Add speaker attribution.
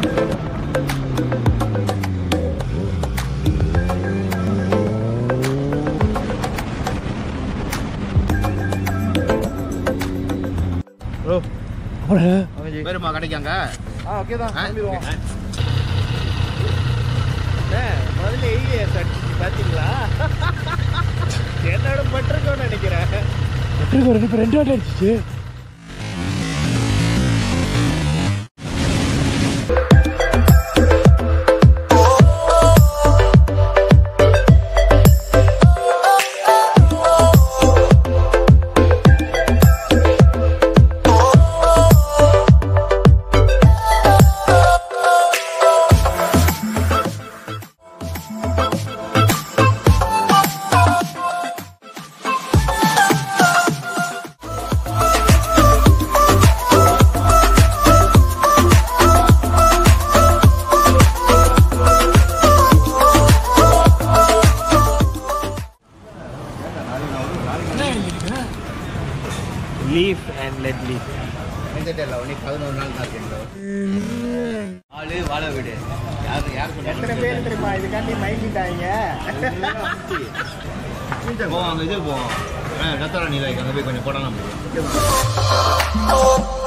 Speaker 1: Bro
Speaker 2: அப்புறம்
Speaker 1: வேறுமா கிடைக்காங்க
Speaker 2: ஆ okay தான்
Speaker 1: ஆ,
Speaker 2: கிளம்பிடுவோம்
Speaker 1: okay.
Speaker 2: அண்ணே, முதல்ல ஏஇஎஸ் அடிச்சு பார்த்தீங்களா என்னோட பட்டிருக்கோன்னு நினைக்கிறேன்
Speaker 3: பட்டிருக்கு ஒரு இப்போ ரெண்டு வாட்டி அடிச்சிச்சு
Speaker 2: லீஃப் அண்ட் லெட் லீஃப்
Speaker 1: வந்துட்டேல்ல உனக்கு பதினோரு நாள் தான் இருக்கேன் ஆளு வாழ வீடு யார் யார்
Speaker 2: எத்தனை பேர் தெரியுமா இதுக்காண்டி மைக்கிட்டாங்க
Speaker 1: போவோம் அங்கே இது போவோம் கத்தரா நீ அங்கே போய் கொஞ்சம் போடலாம்